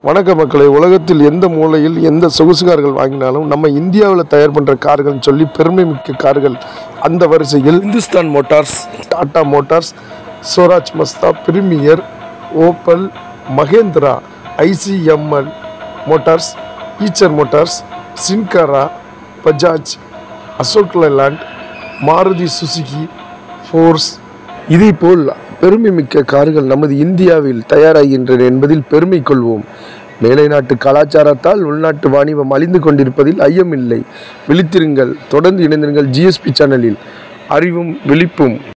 வணக்க மக்களை உலகத்தில் எந்த மூலையில் எந்த சொகுசு கார்கள் வாங்கினாலும் நம்ம இந்தியாவில் தயார் பண்ணுற கார்கள்னு சொல்லி பெருமை மிக்க கார்கள் அந்த வரிசையில் Hindustan Motors Tata Motors Swaraj Mazda Premier Opel Mahindra ICML Motors Eicher Motors சின்காரா Bajaj Ashok Leyland Maruti Suzuki Force இதேபோல் பெருமை மிக்க கார்கள் நமது இந்தியாவில் தயாராகின்றன என்பதில் பெருமை கொள்வோம் மேலை நாட்டு கலாச்சாரத்தால் உள்நாட்டு வாணிபம் அழிந்து கொண்டிருப்பதில் ஐயமில்லை விழித்திருங்கள் தொடர்ந்து இணைந்திருங்கள் ஜிஎஸ்பி சேனலில் அறிவும் விழிப்பும்